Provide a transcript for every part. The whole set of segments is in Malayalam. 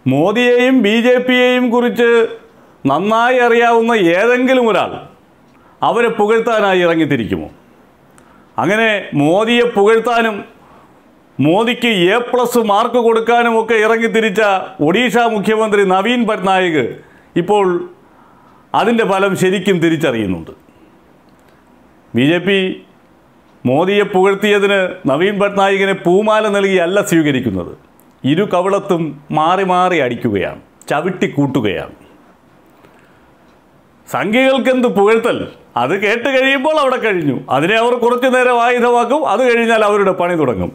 മോദിയെയും ബി ജെ പിയെയും കുറിച്ച് നന്നായി അറിയാവുന്ന ഏതെങ്കിലും ഒരാൾ അവരെ പുകഴ്ത്താനായി ഇറങ്ങിത്തിരിക്കുമോ അങ്ങനെ മോദിയെ പുകഴ്ത്താനും മോദിക്ക് എ പ്ലസ് മാർക്ക് കൊടുക്കാനും ഒക്കെ ഇറങ്ങിത്തിരിച്ച ഒഡീഷ മുഖ്യമന്ത്രി നവീൻ പട്നായിക് ഇപ്പോൾ അതിൻ്റെ ഫലം ശരിക്കും തിരിച്ചറിയുന്നുണ്ട് ബി ജെ പി മോദിയെ പുകഴ്ത്തിയതിന് നവീൻ പട്നായികിനെ പൂമാല നൽകിയല്ല സ്വീകരിക്കുന്നത് ഇരു കവിളത്തും മാറി മാറി അടിക്കുകയാണ് ചവിട്ടി കൂട്ടുകയാണ് സംഘികൾക്കെന്ത് പുകഴ്ത്തൽ അത് കേട്ട് കഴിയുമ്പോൾ അവിടെ കഴിഞ്ഞു അതിനെ അവർ കുറച്ചു നേരം ആയുധമാക്കും അത് കഴിഞ്ഞാൽ അവരുടെ പണി തുടങ്ങും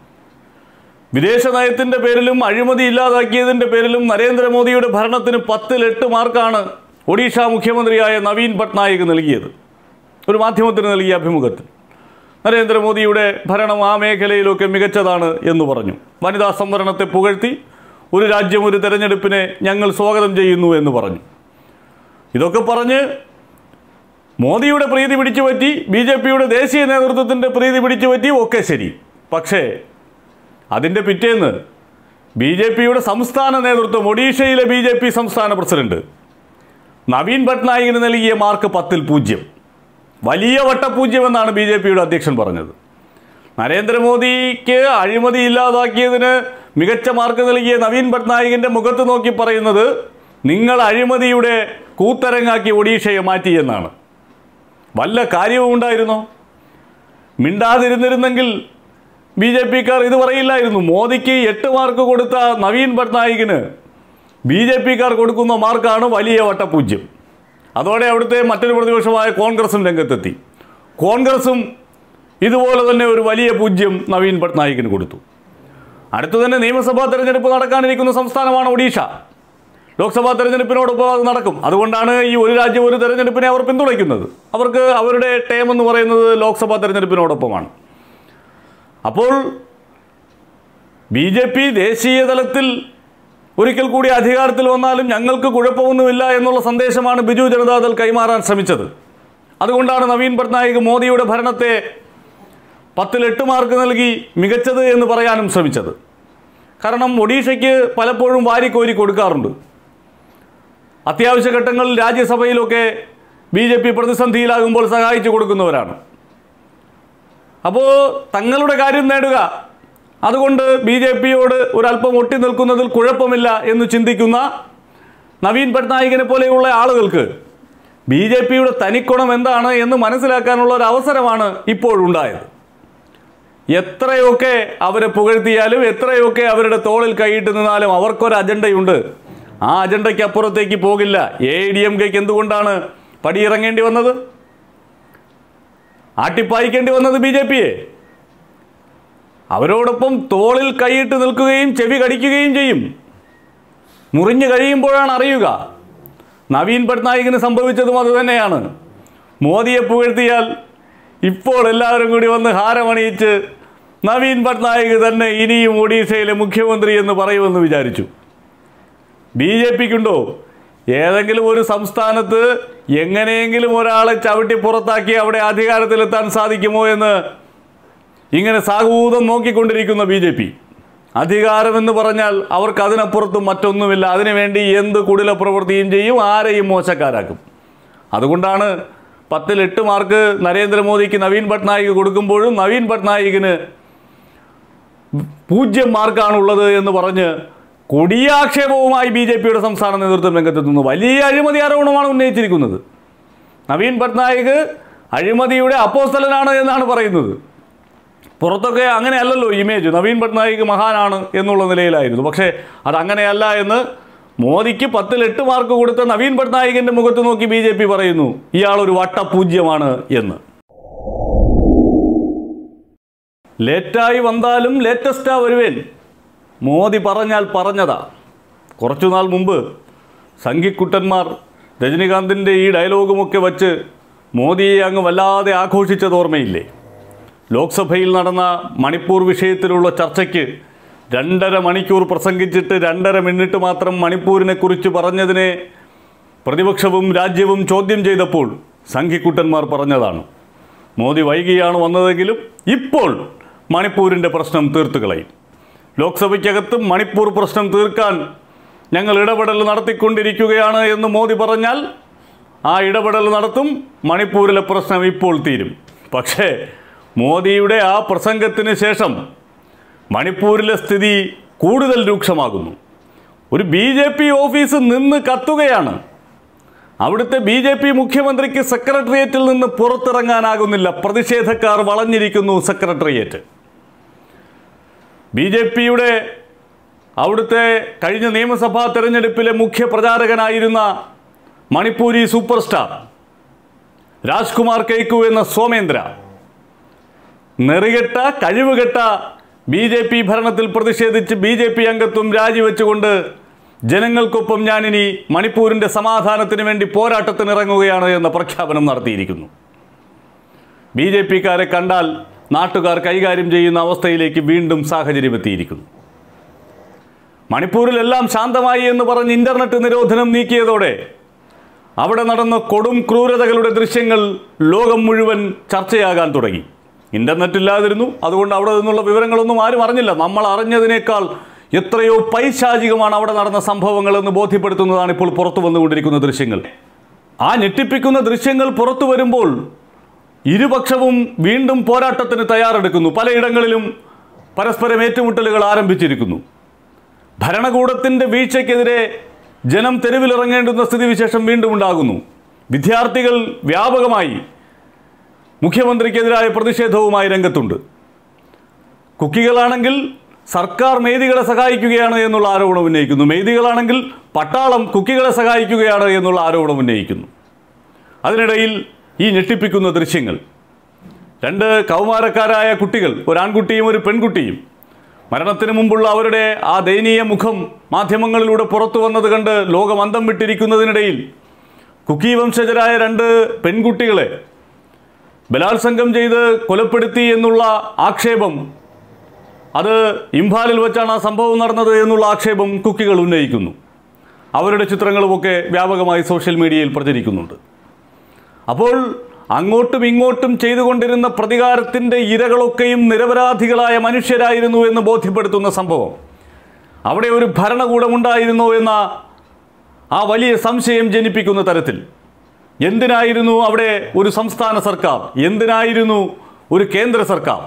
വിദേശ നയത്തിൻ്റെ പേരിലും അഴിമതി ഇല്ലാതാക്കിയതിൻ്റെ പേരിലും നരേന്ദ്രമോദിയുടെ ഭരണത്തിന് പത്തിൽ എട്ട് മാർക്കാണ് ഒഡീഷ മുഖ്യമന്ത്രിയായ നവീൻ പട്നായിക് നൽകിയത് ഒരു മാധ്യമത്തിന് നൽകിയ അഭിമുഖത്തിൽ നരേന്ദ്രമോദിയുടെ ഭരണം ആ മേഖലയിലൊക്കെ മികച്ചതാണ് എന്ന് പറഞ്ഞു വനിതാ സംവരണത്തെ പുകഴ്ത്തി ഒരു രാജ്യം ഒരു തെരഞ്ഞെടുപ്പിനെ ഞങ്ങൾ സ്വാഗതം ചെയ്യുന്നു എന്ന് പറഞ്ഞു ഇതൊക്കെ പറഞ്ഞ് മോദിയുടെ പ്രീതി പിടിച്ചു പറ്റി ബി ജെ പിയുടെ ദേശീയ നേതൃത്വത്തിൻ്റെ പ്രീതി പിടിച്ചു പറ്റി ഒക്കെ ശരി പക്ഷേ അതിൻ്റെ പിറ്റേന്ന് ബി ജെ പിയുടെ സംസ്ഥാന നേതൃത്വം ഒഡീഷയിലെ ബി ജെ പി സംസ്ഥാന പ്രസിഡന്റ് നവീൻ പട്നായികിന് നൽകിയ മാർക്ക് പത്തിൽ പൂജ്യം വലിയ വട്ടപൂജ്യം എന്നാണ് ബി ജെ പിയുടെ അധ്യക്ഷൻ പറഞ്ഞത് നരേന്ദ്രമോദിക്ക് അഴിമതി ഇല്ലാതാക്കിയതിന് മികച്ച മാർക്ക് നൽകിയ നവീൻ പട്നായികിൻ്റെ മുഖത്ത് നോക്കി പറയുന്നത് നിങ്ങൾ അഴിമതിയുടെ കൂത്തരങ്ങാക്കി ഒഡീഷയെ മാറ്റി എന്നാണ് വല്ല കാര്യവും ഉണ്ടായിരുന്നോ മിണ്ടാതിരുന്നിരുന്നെങ്കിൽ ബി ജെ പിക്കാർ ഇത് പറയില്ലായിരുന്നു മോദിക്ക് എട്ട് മാർക്ക് കൊടുത്ത നവീൻ പട്നായികിന് ബി ജെ പിക്കാർ കൊടുക്കുന്ന മാർക്കാണ് വലിയ വട്ടപൂജ്യം അതോടെ അവിടുത്തെ മറ്റൊരു പ്രതിപക്ഷമായ കോൺഗ്രസും രംഗത്തെത്തി കോൺഗ്രസും ഇതുപോലെ തന്നെ ഒരു വലിയ പൂജ്യം നവീൻ പട്നായിക്കിന് കൊടുത്തു അടുത്തു തന്നെ നിയമസഭാ തെരഞ്ഞെടുപ്പ് നടക്കാനിരിക്കുന്ന സംസ്ഥാനമാണ് ഒഡീഷ ലോക്സഭാ തെരഞ്ഞെടുപ്പിനോടൊപ്പം അത് നടക്കും അതുകൊണ്ടാണ് ഈ ഒരു രാജ്യം ഒരു തെരഞ്ഞെടുപ്പിനെ അവർ പിന്തുണയ്ക്കുന്നത് അവർക്ക് അവരുടെ ടേം എന്ന് പറയുന്നത് ലോക്സഭാ തെരഞ്ഞെടുപ്പിനോടൊപ്പമാണ് അപ്പോൾ ബി ജെ പി ദേശീയ തലത്തിൽ ഒരിക്കൽ കൂടി അധികാരത്തിൽ വന്നാലും ഞങ്ങൾക്ക് കുഴപ്പമൊന്നുമില്ല എന്നുള്ള സന്ദേശമാണ് ബിജു ജനതാദൾ കൈമാറാൻ ശ്രമിച്ചത് അതുകൊണ്ടാണ് നവീൻ പട്നായിക് മോദിയുടെ ഭരണത്തെ പത്തിൽ എട്ട് മാർക്ക് നൽകി മികച്ചത് എന്ന് പറയാനും ശ്രമിച്ചത് കാരണം ഒഡീഷയ്ക്ക് പലപ്പോഴും വാരിക്കോരി കൊടുക്കാറുണ്ട് അത്യാവശ്യ ഘട്ടങ്ങളിൽ രാജ്യസഭയിലൊക്കെ ബി ജെ പി പ്രതിസന്ധിയിലാകുമ്പോൾ സഹായിച്ചു കൊടുക്കുന്നവരാണ് അപ്പോൾ തങ്ങളുടെ കാര്യം നേടുക അതുകൊണ്ട് ബി ജെ പിയോട് ഒരല്പം ഒട്ടി നിൽക്കുന്നതിൽ കുഴപ്പമില്ല എന്ന് ചിന്തിക്കുന്ന നവീൻ പട്നായികിനെ പോലെയുള്ള ആളുകൾക്ക് ബി ജെ പിയുടെ തനിക്കുണം എന്താണ് എന്ന് മനസ്സിലാക്കാനുള്ള ഒരു അവസരമാണ് ഇപ്പോഴുണ്ടായത് എത്രയൊക്കെ അവരെ പുകഴ്ത്തിയാലും എത്രയൊക്കെ അവരുടെ തോളിൽ കൈയിട്ട് നിന്നാലും അവർക്കൊരു അജണ്ടയുണ്ട് ആ അജണ്ടയ്ക്ക് അപ്പുറത്തേക്ക് പോകില്ല എ ഡി എം കെക്ക് എന്തുകൊണ്ടാണ് പടിയിറങ്ങേണ്ടി വന്നത് ആട്ടിപ്പായിക്കേണ്ടി വന്നത് ബി ജെ പിയെ അവരോടൊപ്പം തോളിൽ കൈയിട്ട് നിൽക്കുകയും ചെവി കടിക്കുകയും ചെയ്യും മുറിഞ്ഞു കഴിയുമ്പോഴാണ് അറിയുക നവീൻ പട്നായികിന് സംഭവിച്ചതും അതുതന്നെയാണ് മോദിയെ പുകഴ്ത്തിയാൽ ഇപ്പോൾ എല്ലാവരും കൂടി വന്ന് ഹാരമണിയിച്ച് നവീൻ പട്നായിക് തന്നെ ഇനിയും ഒഡീഷയിലെ മുഖ്യമന്ത്രി എന്ന് പറയുമെന്ന് വിചാരിച്ചു ബി ജെ പിക്കുണ്ടോ ഏതെങ്കിലും ഒരു സംസ്ഥാനത്ത് എങ്ങനെയെങ്കിലും ഒരാളെ ചവിട്ടി പുറത്താക്കി അവിടെ അധികാരത്തിലെത്താൻ സാധിക്കുമോ എന്ന് ഇങ്ങനെ സാഹൂതം നോക്കിക്കൊണ്ടിരിക്കുന്ന ബി ജെ പി അധികാരമെന്ന് പറഞ്ഞാൽ അവർക്ക് അതിനപ്പുറത്തും മറ്റൊന്നുമില്ല അതിനുവേണ്ടി എന്ത് കുടില പ്രവൃത്തിയും ചെയ്യും ആരെയും മോശക്കാരാക്കും അതുകൊണ്ടാണ് പത്തിൽ എട്ട് മാർക്ക് നരേന്ദ്രമോദിക്ക് നവീൻ പട്നായിക് കൊടുക്കുമ്പോഴും നവീൻ പട്നായികിന് പൂജ്യം മാർക്കാണുള്ളത് എന്ന് പറഞ്ഞ് കൊടിയാക്ഷേപവുമായി ബി ജെ പിയുടെ സംസ്ഥാന നേതൃത്വം രംഗത്തെത്തുന്നു വലിയ അഴിമതി ആരോപണമാണ് ഉന്നയിച്ചിരിക്കുന്നത് നവീൻ പട്നായിക് അഴിമതിയുടെ അപ്പോസ്തലനാണ് എന്നാണ് പറയുന്നത് പുറത്തൊക്കെ അങ്ങനെയല്ലല്ലോ ഇമേജ് നവീൻ പട്നായിക് മഹാനാണ് എന്നുള്ള നിലയിലായിരുന്നു പക്ഷേ അതങ്ങനെയല്ല എന്ന് മോദിക്ക് പത്തിൽ എട്ട് മാർക്ക് കൊടുത്ത നവീൻ പട്നായികിൻ്റെ മുഖത്ത് നോക്കി ബി ജെ പി പറയുന്നു ഇയാളൊരു വട്ടപൂജ്യമാണ് എന്ന് ലേറ്റായി വന്നാലും ലേറ്റസ്റ്റാ വരുവേൻ മോദി പറഞ്ഞാൽ പറഞ്ഞതാ കുറച്ചുനാൾ മുമ്പ് സംഘിക്കുട്ടന്മാർ രജനികാന്തിൻ്റെ ഈ ഡയലോഗുമൊക്കെ വച്ച് മോദിയെ അങ്ങ് വല്ലാതെ ആഘോഷിച്ചത് ഓർമ്മയില്ലേ ലോക്സഭയിൽ നടന്ന മണിപ്പൂർ വിഷയത്തിലുള്ള ചർച്ചയ്ക്ക് രണ്ടര മണിക്കൂർ പ്രസംഗിച്ചിട്ട് രണ്ടര മിനിറ്റ് മാത്രം മണിപ്പൂരിനെക്കുറിച്ച് പറഞ്ഞതിനെ പ്രതിപക്ഷവും രാജ്യവും ചോദ്യം ചെയ്തപ്പോൾ സംഘിക്കുട്ടന്മാർ പറഞ്ഞതാണ് മോദി വൈകിയാണ് വന്നതെങ്കിലും ഇപ്പോൾ മണിപ്പൂരിൻ്റെ പ്രശ്നം തീർത്തു കളയും ലോക്സഭയ്ക്കകത്ത് മണിപ്പൂർ പ്രശ്നം തീർക്കാൻ ഞങ്ങൾ ഇടപെടൽ നടത്തിക്കൊണ്ടിരിക്കുകയാണ് എന്ന് മോദി പറഞ്ഞാൽ ആ ഇടപെടൽ നടത്തും മണിപ്പൂരിലെ പ്രശ്നം ഇപ്പോൾ തീരും പക്ഷേ മോദിയുടെ ആ പ്രസംഗത്തിന് ശേഷം മണിപ്പൂരിലെ സ്ഥിതി കൂടുതൽ രൂക്ഷമാകുന്നു ഒരു ബി ജെ പി ഓഫീസ് നിന്ന് കത്തുകയാണ് അവിടുത്തെ ബി ജെ പി മുഖ്യമന്ത്രിക്ക് സെക്രട്ടേറിയറ്റിൽ നിന്ന് പുറത്തിറങ്ങാനാകുന്നില്ല പ്രതിഷേധക്കാർ വളഞ്ഞിരിക്കുന്നു സെക്രട്ടേറിയറ്റ് ബി ജെ പിയുടെ അവിടുത്തെ കഴിഞ്ഞ നിയമസഭാ തെരഞ്ഞെടുപ്പിലെ മുഖ്യ പ്രചാരകനായിരുന്ന മണിപ്പൂരി സൂപ്പർ സ്റ്റാർ രാജ്കുമാർ കെയ്ക്കു എന്ന സോമേന്ദ്ര നെറികെട്ട കഴിവുകെട്ട ബി ജെ പി ഭരണത്തിൽ പ്രതിഷേധിച്ച് ബി ജെ പി അംഗത്വം രാജിവെച്ചുകൊണ്ട് ജനങ്ങൾക്കൊപ്പം ഞാനിനി മണിപ്പൂരിൻ്റെ സമാധാനത്തിന് വേണ്ടി പോരാട്ടത്തിന് ഇറങ്ങുകയാണ് എന്ന പ്രഖ്യാപനം നടത്തിയിരിക്കുന്നു ബി ജെ പിക്കാരെ കണ്ടാൽ നാട്ടുകാർ കൈകാര്യം ചെയ്യുന്ന അവസ്ഥയിലേക്ക് വീണ്ടും സാഹചര്യം എത്തിയിരിക്കുന്നു മണിപ്പൂരിലെല്ലാം ശാന്തമായി എന്ന് പറഞ്ഞ് ഇന്റർനെറ്റ് നിരോധനം നീക്കിയതോടെ അവിടെ നടന്ന കൊടും ക്രൂരതകളുടെ ദൃശ്യങ്ങൾ ലോകം മുഴുവൻ ചർച്ചയാകാൻ തുടങ്ങി ഇന്റർനെറ്റ് ഇല്ലാതിരുന്നു അതുകൊണ്ട് അവിടെ നിന്നുള്ള വിവരങ്ങളൊന്നും ആരും അറിഞ്ഞില്ല നമ്മൾ അറിഞ്ഞതിനേക്കാൾ എത്രയോ പൈശാചികമാണ് അവിടെ നടന്ന സംഭവങ്ങൾ എന്ന് ബോധ്യപ്പെടുത്തുന്നതാണ് ഇപ്പോൾ പുറത്തു വന്നുകൊണ്ടിരിക്കുന്ന ദൃശ്യങ്ങൾ ആ ഞെട്ടിപ്പിക്കുന്ന ദൃശ്യങ്ങൾ പുറത്തു വരുമ്പോൾ ഇരുപക്ഷവും വീണ്ടും പോരാട്ടത്തിന് തയ്യാറെടുക്കുന്നു പലയിടങ്ങളിലും പരസ്പരം ഏറ്റുമുട്ടലുകൾ ആരംഭിച്ചിരിക്കുന്നു ഭരണകൂടത്തിൻ്റെ വീഴ്ചയ്ക്കെതിരെ ജനം തെരുവിലിറങ്ങേണ്ടുന്ന സ്ഥിതിവിശേഷം വീണ്ടും ഉണ്ടാകുന്നു വിദ്യാർത്ഥികൾ വ്യാപകമായി മുഖ്യമന്ത്രിക്കെതിരായ പ്രതിഷേധവുമായി രംഗത്തുണ്ട് കുക്കികളാണെങ്കിൽ സർക്കാർ മെയ്തികളെ സഹായിക്കുകയാണ് എന്നുള്ള ആരോപണം ഉന്നയിക്കുന്നു മെയ്തികളാണെങ്കിൽ പട്ടാളം കുക്കികളെ സഹായിക്കുകയാണ് എന്നുള്ള ആരോപണം ഉന്നയിക്കുന്നു അതിനിടയിൽ ഈ ഞെട്ടിപ്പിക്കുന്ന ദൃശ്യങ്ങൾ രണ്ട് കൗമാരക്കാരായ കുട്ടികൾ ഒരു ആൺകുട്ടിയും ഒരു പെൺകുട്ടിയും മരണത്തിന് മുമ്പുള്ള അവരുടെ ആ ദയനീയ മുഖം മാധ്യമങ്ങളിലൂടെ പുറത്തു വന്നത് കണ്ട് ലോകം അന്തം വിട്ടിരിക്കുന്നതിനിടയിൽ കുക്കി വംശജരായ രണ്ട് പെൺകുട്ടികളെ ബലാത്സംഗം ചെയ്ത് കൊലപ്പെടുത്തി എന്നുള്ള ആക്ഷേപം അത് ഇംഫാലിൽ വെച്ചാണ് ആ സംഭവം നടന്നത് എന്നുള്ള ആക്ഷേപം കുക്കികൾ ഉന്നയിക്കുന്നു അവരുടെ ചിത്രങ്ങളുമൊക്കെ വ്യാപകമായി സോഷ്യൽ മീഡിയയിൽ പ്രചരിക്കുന്നുണ്ട് അപ്പോൾ അങ്ങോട്ടും ഇങ്ങോട്ടും ചെയ്തുകൊണ്ടിരുന്ന പ്രതികാരത്തിൻ്റെ ഇരകളൊക്കെയും നിരപരാധികളായ മനുഷ്യരായിരുന്നു എന്ന് ബോധ്യപ്പെടുത്തുന്ന സംഭവം അവിടെ ഒരു ഭരണകൂടമുണ്ടായിരുന്നോ എന്ന ആ വലിയ സംശയം ജനിപ്പിക്കുന്ന തരത്തിൽ എന്തിനായിരുന്നു അവിടെ ഒരു സംസ്ഥാന സർക്കാർ എന്തിനായിരുന്നു ഒരു കേന്ദ്ര സർക്കാർ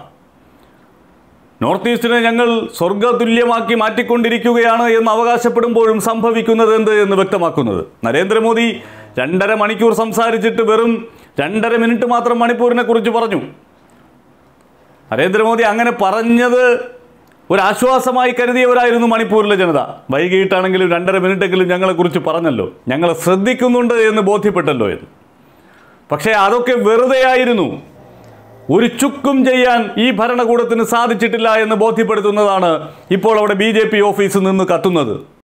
നോർത്ത് ഈസ്റ്റിനെ ഞങ്ങൾ സ്വർഗതുല്യമാക്കി മാറ്റിക്കൊണ്ടിരിക്കുകയാണ് എന്ന് അവകാശപ്പെടുമ്പോഴും സംഭവിക്കുന്നത് എന്ത് എന്ന് വ്യക്തമാക്കുന്നത് നരേന്ദ്രമോദി രണ്ടര മണിക്കൂർ സംസാരിച്ചിട്ട് വെറും രണ്ടര മിനിറ്റ് മാത്രം മണിപ്പൂരിനെ കുറിച്ച് പറഞ്ഞു നരേന്ദ്രമോദി അങ്ങനെ പറഞ്ഞത് ഒരാശ്വാസമായി കരുതിയവരായിരുന്നു മണിപ്പൂരിലെ ജനത വൈകിട്ടാണെങ്കിലും രണ്ടര മിനിറ്റെങ്കിലും ഞങ്ങളെക്കുറിച്ച് പറഞ്ഞല്ലോ ഞങ്ങളെ ശ്രദ്ധിക്കുന്നുണ്ട് എന്ന് ബോധ്യപ്പെട്ടല്ലോ എന്ന് പക്ഷേ അതൊക്കെ വെറുതെയായിരുന്നു ഒരു ചുക്കും ചെയ്യാൻ ഈ ഭരണകൂടത്തിന് സാധിച്ചിട്ടില്ല എന്ന് ബോധ്യപ്പെടുത്തുന്നതാണ് ഇപ്പോൾ അവിടെ ബി ഓഫീസിൽ നിന്ന് കത്തുന്നത്